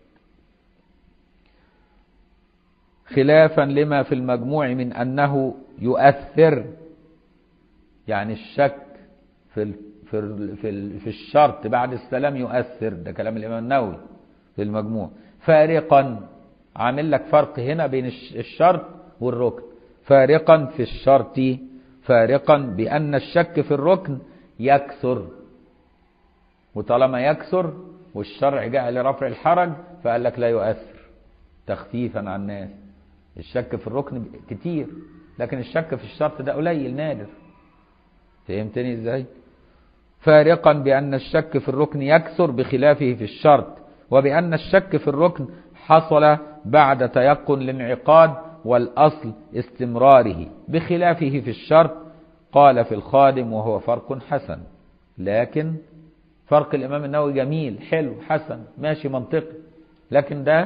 خلافا لما في المجموع من انه يؤثر يعني الشك في ال في ال في, ال في الشرط بعد السلام يؤثر ده كلام الامام النووي في المجموع فارقا عامل لك فرق هنا بين الش- الشرط والركن فارقا في الشرط فارقا بان الشك في الركن يكثر وطالما يكثر والشرع جاء لرفع الحرج فقال لك لا يؤثر تخفيفا عن الناس الشك في الركن كتير لكن الشك في الشرط ده قليل نادر فهمتني ازاي فارقا بأن الشك في الركن يكثر بخلافه في الشرط وبأن الشك في الركن حصل بعد تيقن الانعقاد والأصل استمراره بخلافه في الشرط قال في الخادم وهو فرق حسن لكن فرق الإمام النووي جميل حلو حسن ماشي منطقي لكن ده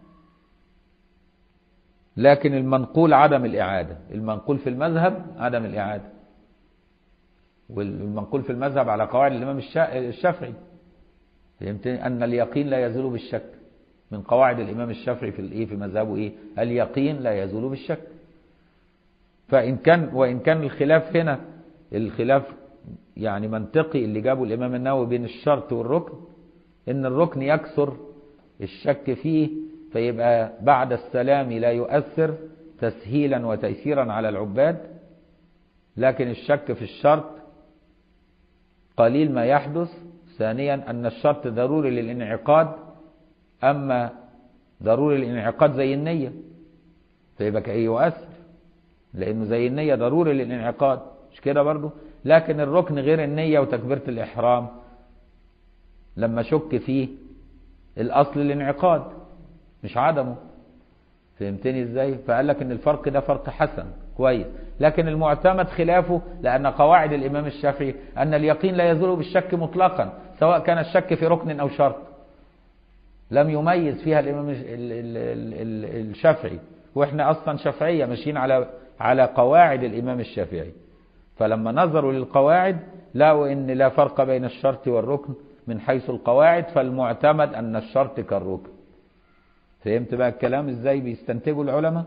لكن المنقول عدم الإعادة المنقول في المذهب عدم الإعادة والمنقول في المذهب على قواعد الإمام الشا- الشافعي فهمتني أن اليقين لا يزول بالشك من قواعد الإمام الشافعي في الإيه في مذهبه إيه اليقين لا يزول بالشك فإن كان وإن كان الخلاف هنا الخلاف يعني منطقي اللي جابه الإمام النووي بين الشرط والركن إن الركن يكثر الشك فيه فيبقى بعد السلام لا يؤثر تسهيلا وتيسيرا على العباد لكن الشك في الشرط قليل ما يحدث ثانيا أن الشرط ضروري للانعقاد أما ضروري للانعقاد زي النية فيبقى كأي يؤثر لأنه زي النية ضروري للانعقاد مش كده برضو لكن الركن غير النية وتكبيرة الإحرام لما شك فيه الأصل الانعقاد مش عدمه فهمتني ازاي فقال لك ان الفرق ده فرق حسن كويس لكن المعتمد خلافه لان قواعد الامام الشافعي ان اليقين لا يزول بالشك مطلقا سواء كان الشك في ركن او شرط لم يميز فيها الامام ال- ال- ال- ال- الشافعي واحنا اصلا شافعيه ماشيين على على قواعد الامام الشافعي فلما نظروا للقواعد لقوا ان لا فرق بين الشرط والركن من حيث القواعد فالمعتمد ان الشرط كالركن فهمت بقى الكلام ازاي بيستنتجوا العلماء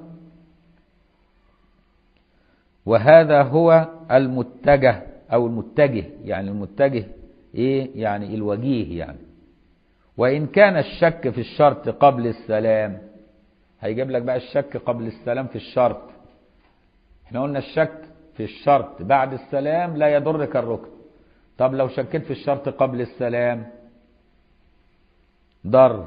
وهذا هو المتجه او المتجه يعني المتجه ايه يعني الوجيه يعني وان كان الشك في الشرط قبل السلام هيجيب لك بقى الشك قبل السلام في الشرط احنا قلنا الشك في الشرط بعد السلام لا يضرك الركن طب لو شكيت في الشرط قبل السلام ضر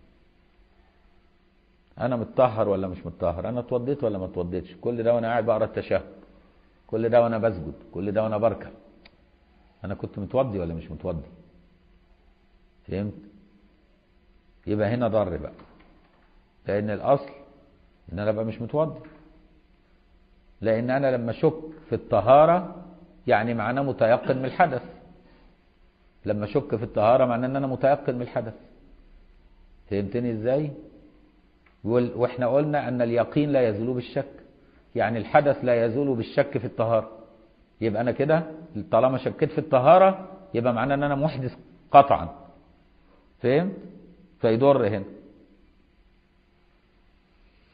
انا متطهر ولا مش متطهر انا اتوضيت ولا ما اتوضيتش كل ده وانا قاعد بقرا التشهد كل ده وانا بسجد كل ده وانا بركع انا كنت متوضي ولا مش متوضي فهمت يبقى هنا ضر بقى لان الاصل ان انا ابقى مش متوضي لان انا لما اشك في الطهاره يعني معناه متيقن من الحدث لما اشك في الطهاره معناه ان انا متيقن من الحدث فهمتني ازاي وال- واحنا قلنا ان اليقين لا يزول بالشك يعني الحدث لا يزول بالشك في الطهاره يبقى انا كده طالما شكيت في الطهاره يبقى معناه ان انا محدث قطعا فهمت فيضر هنا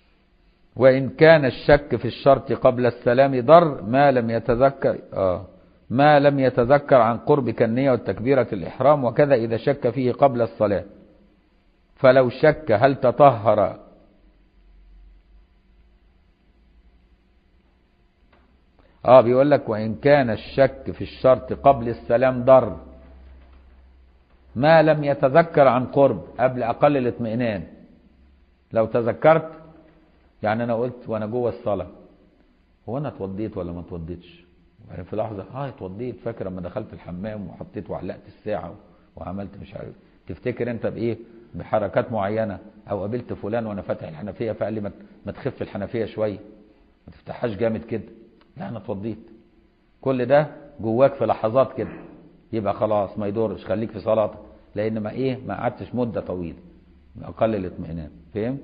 وإن كان الشك في الشرط قبل السلام ضر ما لم يتذكر آه ما لم يتذكر عن قرب كالنية والتكبيرة الإحرام وكذا إذا شك فيه قبل الصلاة فلو شك هل تطهر اه بيقول لك وإن كان الشك في الشرط قبل السلام ضر ما لم يتذكر عن قرب قبل أقل الاطمئنان لو تذكرت يعني أنا قلت وأنا جوه الصلاة هو أنا اتوضيت ولا ما اتوضيتش يعني في لحظة اه اتوضيت فاكر لما دخلت الحمام وحطيت وعلقت الساعة وعملت مش عارف تفتكر انت بايه بحركات معينة او قابلت فلان وانا فاتح الحنفية فقال لي ما ما تخف الحنفية شوية ما تفتحهاش جامد كده لا انا اتوضيت كل ده جواك في لحظات كده يبقى خلاص ما يضرش خليك في صلاتك لان ما ايه ما قعدتش مدة طويلة اقل الاطمئنان فهمت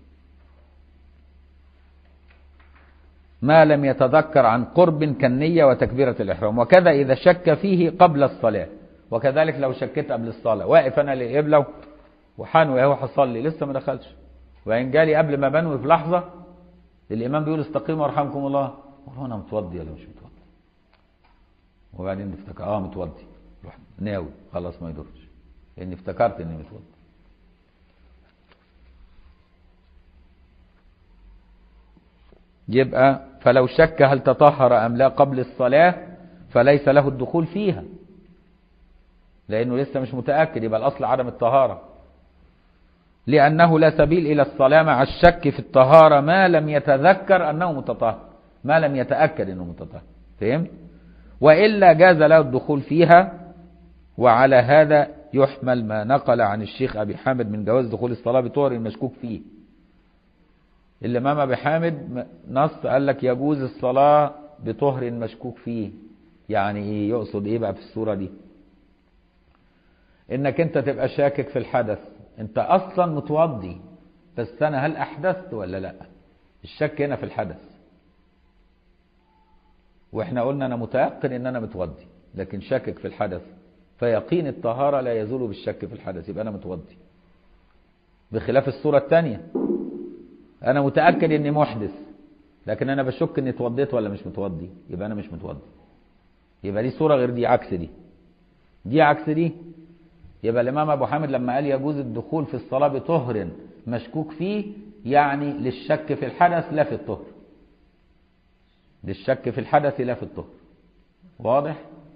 ما لم يتذكر عن قرب كالنية وتكبيرة الإحرام وكذا إذا شك فيه قبل الصلاة وكذلك لو شكيت قبل الصلاة واقف أنا للقبلة وحنوي اهو هصلي لسه ما دخلش وإن جالي قبل ما بنوي في لحظة الإمام بيقول استقيموا يرحمكم الله أقول أنا متوضي ولا مش متوضي وبعدين افتكر اه متوضي روح ناوي خلاص ما يضرش لأني افتكرت إني متوضي يبقى فلو شك هل تطهر أم لا قبل الصلاة فليس له الدخول فيها لأنه لسه مش متأكد يبقى الأصل عدم الطهارة لأنه لا سبيل إلى الصلاة مع الشك في الطهارة ما لم يتذكر أنه متطهر ما لم يتأكد أنه متطهر فهمت؟ وإلا جاز له الدخول فيها وعلى هذا يحمل ما نقل عن الشيخ أبي حامد من جواز دخول الصلاة بطهر المشكوك فيه الإمام أبي حامد نص قال لك يجوز الصلاة بطهر مشكوك فيه يعني إيه يقصد إيه بقى في الصورة دي إنك أنت تبقى شاكك في الحدث أنت أصلا متوضي بس أنا هل أحدثت ولا لا الشك هنا في الحدث وإحنا قلنا أنا متيقن إن أنا متوضي لكن شاكك في الحدث فيقين الطهارة لا يزول بالشك في الحدث يبقى أنا متوضي بخلاف الصورة الثانية انا متاكد اني محدث لكن انا بشك اني اتوضيت ولا مش متوضي يبقى انا مش متوضي يبقى دي صوره غير دي عكس دي دي عكس دي يبقى الامام ابو حامد لما قال يجوز الدخول في الصلاه بطهر مشكوك فيه يعني للشك في الحدث لا في الطهر للشك في الحدث لا في الطهر واضح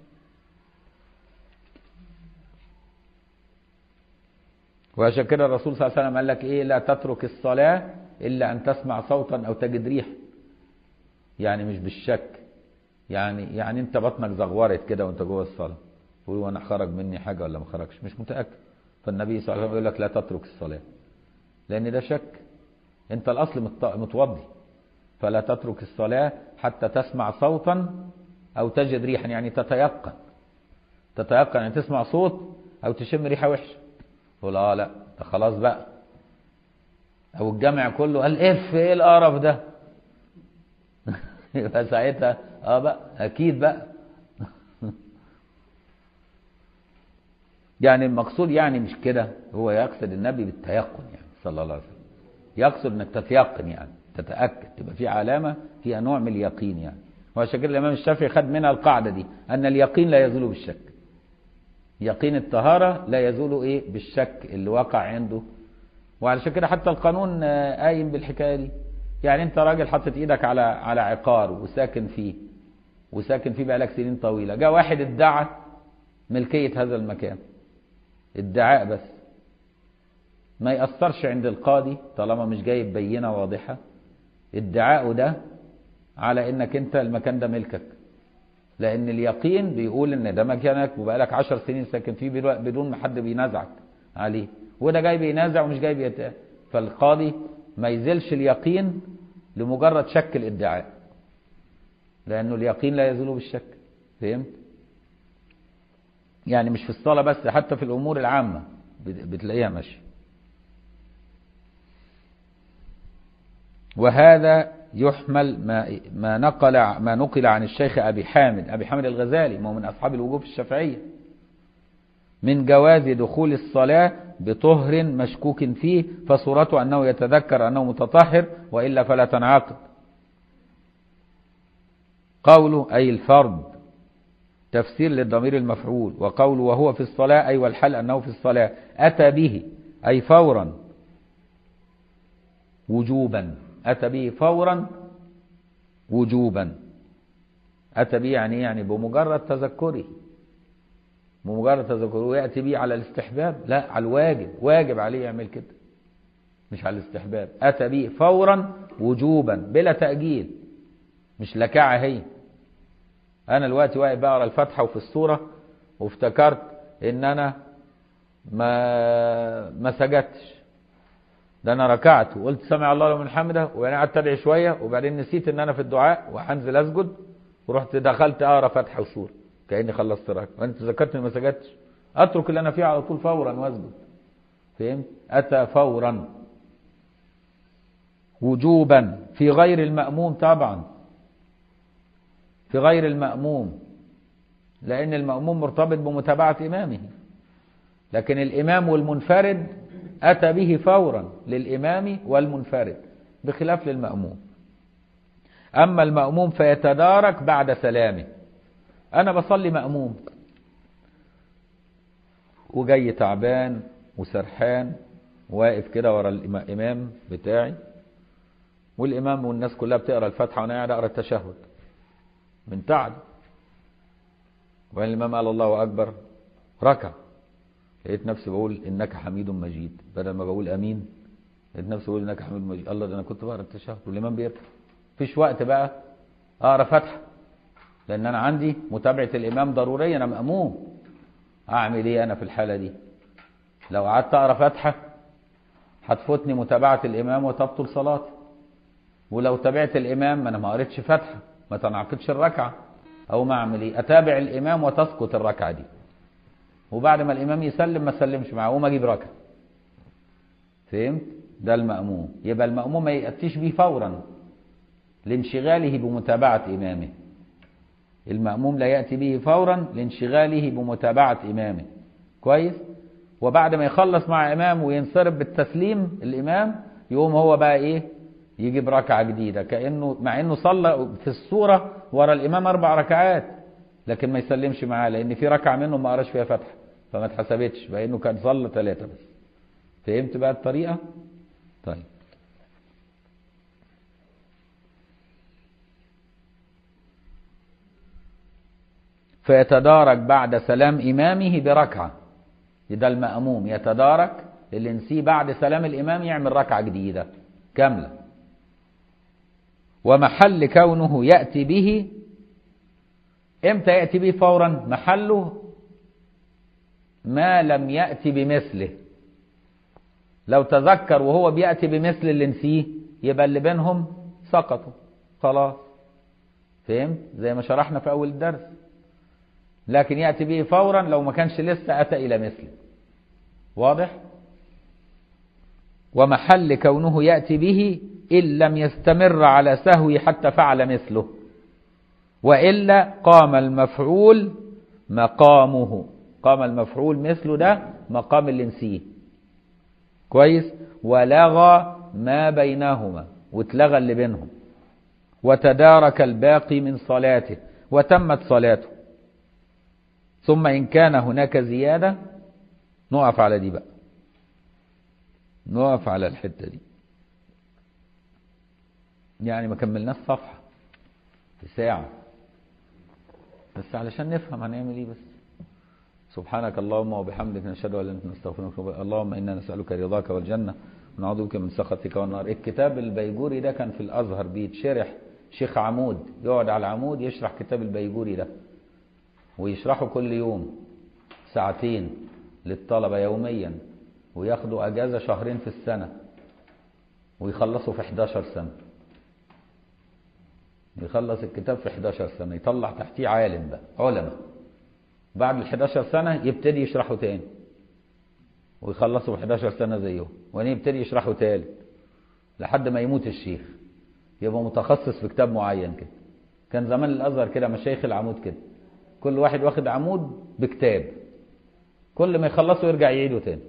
وعشان كده الرسول صلى الله عليه وسلم قال لك ايه لا تترك الصلاة الا ان تسمع صوتا او تجد ريح يعني مش بالشك يعني يعني انت بطنك زغورت كده وانت جوه الصلاة تقول وانا خرج مني حاجة ولا ما خرجش مش متأكد فالنبي صلى الله عليه وسلم يقول لك لا تترك الصلاة لان ده شك انت الاصل متوضي فلا تترك الصلاة حتى تسمع صوتا او تجد ريحا يعني تتيقن تتيقن يعني تسمع صوت او تشم ريحة وحشة تقول اه لا ده خلاص بقى او الجامع كله قال اف ايه القرف ده يبقى ساعتها اه بقى اكيد بقى يعني المقصود يعني مش كده هو يقصد النبي بالتيقن يعني صلى الله عليه وسلم يقصد انك تتيقن يعني تتاكد تبقى في علامه فيها نوع من اليقين يعني وعشان كده الامام الشافعي خد منها القاعده دي ان اليقين لا يزول بالشك يقين الطهارة لا يزول إيه بالشك اللي وقع عنده وعلشان كده حتى القانون قايم بالحكاية دي يعني أنت راجل حاطط إيدك على على عقار وساكن فيه وساكن فيه بقالك سنين طويلة جاء واحد ادعى ملكية هذا المكان ادعاء بس ما يأثرش عند القاضي طالما مش جايب بينة واضحة ادعاءه ده على انك انت المكان ده ملكك لان اليقين بيقول ان ده مكانك وبقالك عشر سنين ساكن فيه بدون ما حد بينازعك عليه وده جاي بينازع ومش جاي بيت... فالقاضي ما يزيلش اليقين لمجرد شك الادعاء لانه اليقين لا يزول بالشك فهمت يعني مش في الصلاة بس حتى في الامور العامة بتلاقيها ماشية وهذا يحمل ما ما نقل ما نقل عن الشيخ ابي حامد ابي حامد الغزالي ما هو من اصحاب الوجوب الشافعيه من جواز دخول الصلاه بطهر مشكوك فيه فصورته أنه يتذكر أنه متطهر وإلا فلا تنعقد قوله أي الفرض تفسير للضمير المفعول وقوله وهو في الصلاة أي والحل أنه في الصلاة أتى به أي فورا وجوبا أتى به فورا وجوبا أتى به يعني يعني بمجرد تذكره بمجرد تذكره يأتي به على الاستحباب لا على الواجب واجب عليه يعمل كده مش على الاستحباب أتى به فورا وجوبا بلا تأجيل مش لكعة هي أنا دلوقتي واقف بقرا الفاتحة وفي السورة وافتكرت إن أنا ما ما سجدتش ده أنا ركعت وقلت سمع الله لمن حمده وبعدين قعدت أدعي شوية وبعدين نسيت إن أنا في الدعاء وهنزل أسجد ورحت دخلت أقرا فاتحة وسورة كأني خلصت ركعة وأنت تذكرت إني ما سجدتش أترك اللي أنا فيه على طول فورا وأسجد فهمت؟ أتى فورا وجوبا في غير المأموم طبعا في غير المأموم لأن المأموم مرتبط بمتابعة إمامه لكن الإمام والمنفرد أتى به فورا للإمام والمنفرد بخلاف للمأموم أما المأموم فيتدارك بعد سلامه أنا بصلي مأموم وجاي تعبان وسرحان واقف كده ورا الإمام بتاعي والإمام والناس كلها بتقرأ الفاتحة وأنا قاعد أقرأ التشهد من تعب وبعدين الإمام قال الله أكبر ركع لقيت نفسي بقول إنك حميد مجيد بدل ما بقول أمين لقيت نفسي بقول إنك حميد مجيد الله ده أنا كنت بقرأ التشهد والإمام بيركع مفيش وقت بقى أقرأ فاتحة لأن أنا عندي متابعة الإمام ضرورية أنا مأموم أعمل إيه أنا في الحالة دي لو قعدت أقرأ فاتحة هتفوتني متابعة الإمام وتبطل صلاتي ولو تابعت الإمام ما أنا ما قريتش فاتحة ما تنعقدش الركعة أو ما أعمل إيه أتابع الإمام وتسقط الركعة دي وبعد ما الإمام يسلم ما سلمش معاه وما أجيب ركعة فهمت ده المأموم يبقى المأموم ما يأتيش بيه فورا لانشغاله بمتابعة إمامه المأموم لا يأتي به فورا لانشغاله بمتابعة إمامه كويس وبعد ما يخلص مع إمامه وينصرف بالتسليم الإمام يقوم هو بقى إيه يجيب ركعة جديدة كأنه مع أنه صلى في الصورة ورا الإمام أربع ركعات لكن ما يسلمش معاه لأن في ركعة منهم ما قراش فيها فتحة فما اتحسبتش بأنه كان صلى ثلاثة بس فهمت بقى الطريقة؟ طيب فيتدارك بعد سلام إمامه بركعة ده المأموم يتدارك اللي نسيه بعد سلام الإمام يعمل ركعة جديدة كاملة ومحل كونه يأتي به امتى يأتي به فورا محله ما لم يأتي بمثله لو تذكر وهو بيأتي بمثل اللي نسيه يبقى اللي بينهم سقطوا خلاص فهمت زي ما شرحنا في أول الدرس لكن يأتي به فورا لو ما كانش لسه أتى إلى مثله واضح ومحل كونه يأتي به إن لم يستمر على سهوه حتى فعل مثله وإلا قام المفعول مقامه قام المفعول مثله ده مقام اللي نسيه كويس ولغى ما بينهما واتلغى اللي بينهم وتدارك الباقي من صلاته وتمت صلاته ثم إن كان هناك زيادة نقف على دي بقى نقف على الحتة دي يعني ما كملناش صفحة في ساعة بس علشان نفهم هنعمل ايه بس سبحانك اللهم وبحمدك نشهد ان لا اله الا انت نستغفرك اللهم انا نسالك رضاك والجنه ونعوذ بك من سخطك والنار الكتاب البيجوري ده كان في الازهر بيتشرح شيخ عمود يقعد على العمود يشرح كتاب البيجوري ده ويشرحه كل يوم ساعتين للطلبة يوميا وياخدوا أجازة شهرين في السنة ويخلصوا في 11 سنة يخلص الكتاب في 11 سنة يطلع تحتيه عالم بقى علماء بعد ال 11 سنة يبتدي يشرحه تاني ويخلصوا في 11 سنة زيه وبعدين يبتدي يشرحه تالت لحد ما يموت الشيخ يبقى متخصص في كتاب معين كده كان زمان الأزهر كده مشايخ العمود كده كل واحد واخد عمود بكتاب كل ما يخلصوا يرجع يعيده تاني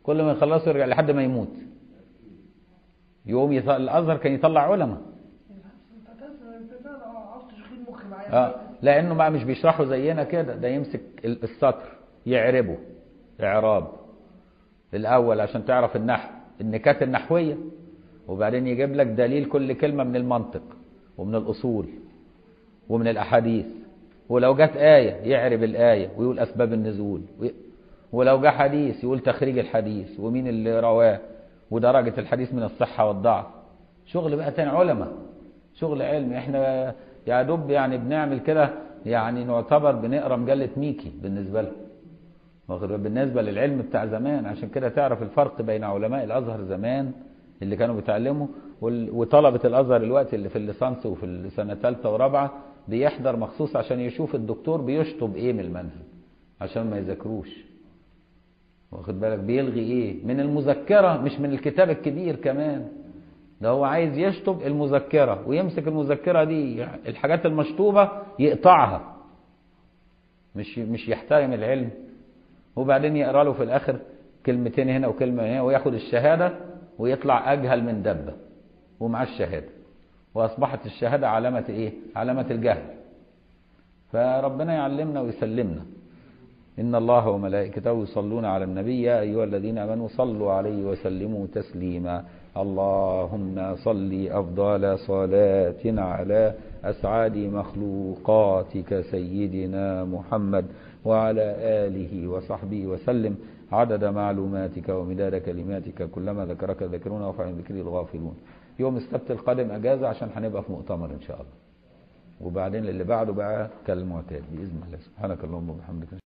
كل ما يخلصوا يرجع لحد ما يموت يقوم يطلع الازهر كان يطلع علماء انت تسأل انت عاوز تشغيل مخ معايا اه لانه بقى مش بيشرحوا زينا كده ده يمسك ال- السطر يعربه اعراب الاول عشان تعرف النحو النكات النحويه وبعدين يجيب لك دليل كل كلمه من المنطق ومن الاصول ومن الاحاديث ولو جت ايه يعرب الايه ويقول اسباب النزول وي- ولو جه حديث يقول تخريج الحديث ومين اللي رواه ودرجه الحديث من الصحه والضعف شغل بقى تاني علماء شغل علمي احنا يا دوب يعني بنعمل كده يعني نعتبر بنقرا مجله ميكي بالنسبه لهم واخد بالك؟ بالنسبه للعلم بتاع زمان عشان كده تعرف الفرق بين علماء الازهر زمان اللي كانوا بيتعلموا وال- وطلبه الازهر الوقت اللي في الليسانس وفي السنه ثالثه ورابعه بيحضر مخصوص عشان يشوف الدكتور بيشطب ايه من المنهج عشان ما يذاكروش واخد بالك بيلغي ايه من المذكره مش من الكتاب الكبير كمان ده هو عايز يشطب المذكره ويمسك المذكره دي الحاجات المشطوبه يقطعها مش مش يحترم العلم وبعدين يقرا له في الاخر كلمتين هنا وكلمه هنا وياخد الشهاده ويطلع اجهل من دبه ومعاه الشهاده واصبحت الشهاده علامه ايه علامه الجهل فربنا يعلمنا ويسلمنا إن الله وملائكته يصلون على النبي يا أيها الذين آمنوا صلوا عليه وسلموا تسليما اللهم صل أفضل صلاة على أسعد مخلوقاتك سيدنا محمد وعلى آله وصحبه وسلم عدد معلوماتك ومداد كلماتك كلما ذكرك ذكرون وفعل ذكر الغافلون يوم السبت القادم أجازة عشان هنبقى في مؤتمر إن شاء الله وبعدين اللي بعده بقى كالمعتاد بإذن الله سبحانك اللهم وبحمدك